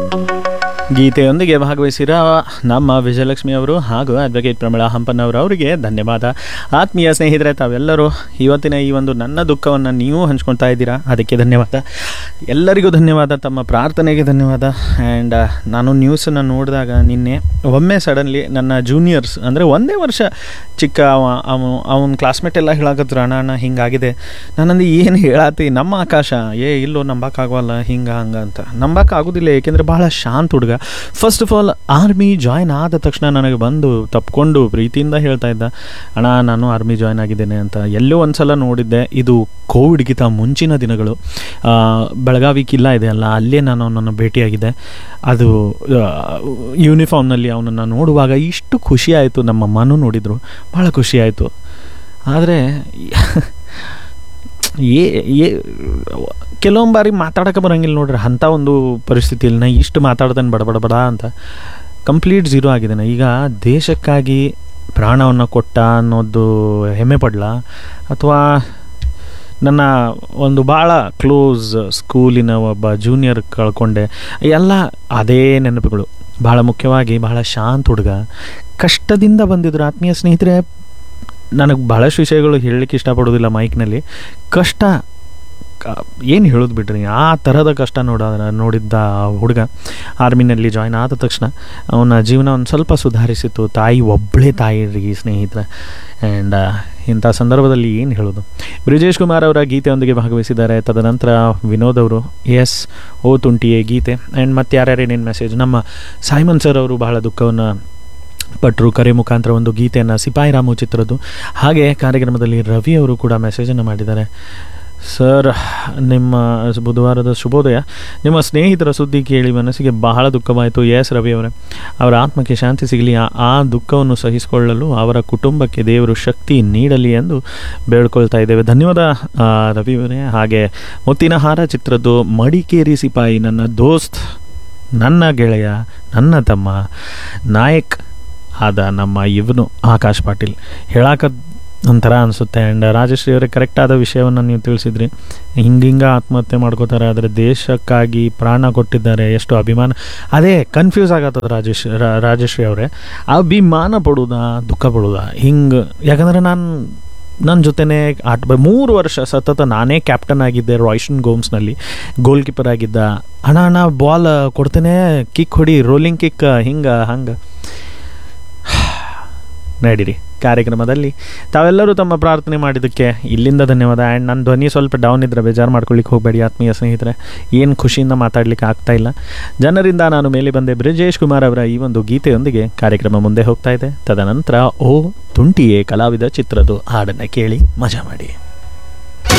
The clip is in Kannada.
ಗೀತೆಯೊಂದಿಗೆ ಭಾಗವಹಿಸಿರ ನಮ್ಮ ವಿಜಯಲಕ್ಷ್ಮಿ ಅವರು ಹಾಗೂ ಅಡ್ವೊಕೇಟ್ ಪ್ರಮೀಳಾ ಹಂಪನ್ನವರು ಅವರಿಗೆ ಧನ್ಯವಾದ ಆತ್ಮೀಯ ಸ್ನೇಹಿತರೆ ತಾವೆಲ್ಲರೂ ಇವತ್ತಿನ ಈ ಒಂದು ನನ್ನ ದುಃಖವನ್ನು ನೀವು ಹಂಚ್ಕೊಳ್ತಾ ಇದ್ದೀರಾ ಅದಕ್ಕೆ ಧನ್ಯವಾದ ಎಲ್ಲರಿಗೂ ಧನ್ಯವಾದ ತಮ್ಮ ಪ್ರಾರ್ಥನೆಗೆ ಧನ್ಯವಾದ ಆ್ಯಂಡ್ ನಾನು ನ್ಯೂಸನ್ನು ನೋಡಿದಾಗ ನಿನ್ನೆ ಒಮ್ಮೆ ಸಡನ್ಲಿ ನನ್ನ ಜೂನಿಯರ್ಸ್ ಅಂದರೆ ಒಂದೇ ವರ್ಷ ಚಿಕ್ಕ ಅವ ಅವನು ಅವನ ಕ್ಲಾಸ್ಮೇಟ್ ಎಲ್ಲ ಹೇಳಾಕತ್ರು ಅಣ್ಣ ಅಣ್ಣ ಹಿಂಗಾಗಿದೆ ನಾನಂದು ಏನು ಹೇಳಾತಿ ನಮ್ಮ ಆಕಾಶ ಏ ಇಲ್ಲೋ ನಂಬಕ್ಕಾಗವಲ್ಲ ಹಿಂಗೆ ಹಂಗೆ ಅಂತ ನಂಬಕ್ಕಾಗೋದಿಲ್ಲ ಏಕೆಂದರೆ ಭಾಳ ಶಾಂತ ಹುಡುಗ first of all army join ಆದ ತಕ್ಷಣ ನನಗೆ ಬಂದು ತಪ್ಕೊಂಡು ಪ್ರೀತಿಯಿಂದ ಹೇಳ್ತಾ ಇದ್ದ ಅಣ್ಣ ನಾನು ಆರ್ಮಿ ಜಾಯ್ನ್ ಆಗಿದ್ದೇನೆ ಅಂತ ಎಲ್ಲೋ ಒಂದು ಸಲ ನೋಡಿದ್ದೆ ಇದು ಕೋವಿಡ್ಗಿಂತ ಮುಂಚಿನ ದಿನಗಳು ಆ, ಬೆಳಗಾವಿ ಕಿಲ್ಲ ಇದೆ ಅಲ್ಲ ಅಲ್ಲೇ ನಾನು ಅವನನ್ನು ಭೇಟಿಯಾಗಿದ್ದೆ ಅದು ಯೂನಿಫಾರ್ಮ್ನಲ್ಲಿ ಅವನನ್ನು ನೋಡುವಾಗ ಇಷ್ಟು ಖುಷಿ ಆಯಿತು ನಮ್ಮ ಮನು ನೋಡಿದರು ಭಾಳ ಖುಷಿ ಆಯಿತು ಆದರೆ ಏ ಏ ಕೆಲವೊಂದು ಬಾರಿ ಮಾತಾಡೋಕೆ ಬರೋಂಗಿಲ್ಲ ನೋಡ್ರಿ ಅಂಥ ಒಂದು ಪರಿಸ್ಥಿತಿಯಲ್ಲಿ ನಾ ಇಷ್ಟು ಮಾತಾಡ್ತಾನೆ ಬಡ ಬಡ ಬಡ ಅಂತ ಕಂಪ್ಲೀಟ್ ಝೀರೋ ಆಗಿದ್ದಾನೆ ಈಗ ದೇಶಕ್ಕಾಗಿ ಪ್ರಾಣವನ್ನು ಕೊಟ್ಟ ಅನ್ನೋದು ಹೆಮ್ಮೆ ಪಡಲ ಅಥವಾ ನನ್ನ ಒಂದು ಭಾಳ ಕ್ಲೋಸ್ ಸ್ಕೂಲಿನ ಒಬ್ಬ ಜೂನಿಯರ್ ಕಳ್ಕೊಂಡೆ ಎಲ್ಲ ಅದೇ ನೆನಪುಗಳು ಭಾಳ ಮುಖ್ಯವಾಗಿ ಬಹಳ ಶಾಂತ ಹುಡುಗ ಕಷ್ಟದಿಂದ ಬಂದಿದ್ರು ಆತ್ಮೀಯ ಸ್ನೇಹಿತರೆ ನನಗೆ ಭಾಳಷ್ಟು ವಿಷಯಗಳು ಹೇಳಲಿಕ್ಕೆ ಇಷ್ಟಪಡೋದಿಲ್ಲ ಮೈಕ್ನಲ್ಲಿ ಕಷ್ಟ ಏನು ಹೇಳೋದು ಬಿಡ್ರಿ ಆ ಥರದ ಕಷ್ಟ ನೋಡ ನೋಡಿದ್ದ ಆ ಹುಡುಗ ಆರ್ಮಿನಲ್ಲಿ ಜಾಯ್ನ್ ಆದ ತಕ್ಷಣ ಅವನ ಜೀವನ ಒಂದು ಸ್ವಲ್ಪ ಸುಧಾರಿಸಿತು ತಾಯಿ ಒಬ್ಬಳೇ ತಾಯಿ ರೀ ಸ್ನೇಹಿತರೆ ಆ್ಯಂಡ್ ಇಂಥ ಸಂದರ್ಭದಲ್ಲಿ ಏನು ಹೇಳೋದು ಬ್ರಿಜೇಶ್ ಕುಮಾರ್ ಅವರ ಗೀತೆಯೊಂದಿಗೆ ಭಾಗವಹಿಸಿದ್ದಾರೆ ತದನಂತರ ವಿನೋದ್ ಅವರು ಎಸ್ ಓ ತುಂಟಿಯೇ ಗೀತೆ ಆ್ಯಂಡ್ ಮತ್ತೆ ಯಾರ್ಯಾರೇನೇನು ಮೆಸೇಜ್ ನಮ್ಮ ಸಾಯ್ಮನ್ ಸರ್ ಅವರು ಬಹಳ ದುಃಖವನ್ನು ಪಟ್ಟರು ಕರೆ ಮುಖಾಂತರ ಒಂದು ಗೀತೆಯನ್ನು ಸಿಪಾಯಿ ರಾಮು ಚಿತ್ರದ್ದು ಹಾಗೆ ಕಾರ್ಯಕ್ರಮದಲ್ಲಿ ರವಿ ಅವರು ಕೂಡ ಮೆಸೇಜನ್ನು ಮಾಡಿದ್ದಾರೆ ಸರ್ ನಿಮ್ಮ ಬುಧವಾರದ ಶುಭೋದಯ ನಿಮ್ಮ ಸ್ನೇಹಿತರ ಸುದ್ದಿ ಕೇಳಿ ಮನಸ್ಸಿಗೆ ಬಹಳ ದುಃಖವಾಯಿತು ಎಸ್ ರವಿ ಅವರೇ ಅವರ ಆತ್ಮಕ್ಕೆ ಶಾಂತಿ ಸಿಗಲಿ ಆ- ಆ ದುಃಖವನ್ನು ಸಹಿಸಿಕೊಳ್ಳಲು ಅವರ ಕುಟುಂಬಕ್ಕೆ ದೇವರು ಶಕ್ತಿ ನೀಡಲಿ ಎಂದು ಬೇಡ್ಕೊಳ್ತಾ ಇದ್ದೇವೆ ಧನ್ಯವಾದ ಆ, ರವಿ ಅವರೇ ಹಾಗೆ ಮುತ್ತಿನ ಹಾರ ಚಿತ್ರದ್ದು ಮಡಿಕೇರಿ ಸಿಪಾಯಿ ನನ್ನ ದೋಸ್ತ್ ನನ್ನ ಗೆಳೆಯ ನನ್ನ ತಮ್ಮ ನಾಯಕ್ ಆದ ನಮ್ಮ ಇವನು ಆಕಾಶ್ ಪಾಟೀಲ್ ಹೇಳಾಕ ಒಂಥರ ಅನಿಸುತ್ತೆ ಆ್ಯಂಡ್ ರಾಜಶ್ರೀ ಅವರೇ ಕರೆಕ್ಟ್ ಆದ ವಿಷಯವನ್ನು ನೀವು ತಿಳಿಸಿದ್ರಿ ಹಿಂಗಿಂಗ ಆತ್ಮಹತ್ಯೆ ಮಾಡ್ಕೋತಾರೆ ಆದರೆ ದೇಶಕ್ಕಾಗಿ ಪ್ರಾಣ ಕೊಟ್ಟಿದ್ದಾರೆ ಎಷ್ಟು ಅಭಿಮಾನ ಅದೇ ಕನ್ಫ್ಯೂಸ್ ಆಗತ್ತದ ರಾಜೇಶ್ ರಾ- ರಾಜಶ್ರೀ ಅವರೇ ಅಭಿಮಾನ ಪಡೋದಾ ದುಃಖ ಪಡೋದಾ ಹಿಂಗೆ ಯಾಕಂದರೆ ನಾನು ನನ್ನ ಜೊತೆನೇ ಆಟ ಬ- ಮೂರು ವರ್ಷ ಸತತ ನಾನೇ ಕ್ಯಾಪ್ಟನ್ ಆಗಿದ್ದೆ ರಾಯ್ಸನ್ ಗೋಮ್ಸ್ನಲ್ಲಿ ಗೋಲ್ ಕೀಪರ್ ಆಗಿದ್ದ ಅಣ್ಣ ಅಣ್ಣ ಬಾಲ್ ಕೊಡ್ತೇನೆ ಕಿಕ್ ಹೊಡಿ ರೋಲಿಂಗ್ ಕಿಕ್ ಹಿಂಗೆ ಹಂಗೆ ನಡೀರಿ ಕಾರ್ಯಕ್ರಮದಲ್ಲಿ ತಾವೆಲ್ಲರೂ ತಮ್ಮ ಪ್ರಾರ್ಥನೆ ಮಾಡಿದ್ದಕ್ಕೆ ಇಲ್ಲಿಂದ ಧನ್ಯವಾದ ಆ್ಯಂಡ್ ನನ್ನ ಧ್ವನಿ ಸ್ವಲ್ಪ ಡೌನ್ ಇದ್ದರೆ ಬೇಜಾರು ಮಾಡ್ಕೊಳ್ಳಿಕ್ಕೆ ಹೋಗಬೇಡಿ ಆತ್ಮೀಯ ಸ್ನೇಹಿತರೆ ಏನು ಖುಷಿಯಿಂದ ಮಾತಾಡಲಿಕ್ಕೆ ಆಗ್ತಾ ಇಲ್ಲ ಜನರಿಂದ ನಾನು ಮೇಲೆ ಬಂದೆ ಬ್ರಿಜೇಶ್ ಕುಮಾರ್ ಅವರ ಈ ಒಂದು ಗೀತೆಯೊಂದಿಗೆ ಕಾರ್ಯಕ್ರಮ ಮುಂದೆ ಹೋಗ್ತಾ ಇದೆ ತದನಂತರ ಓ ತುಂಟಿಯೇ ಕಲಾವಿದ ಚಿತ್ರದ್ದು ಹಾಡನ್ನು ಕೇಳಿ ಮಜಾ ಮಾಡಿ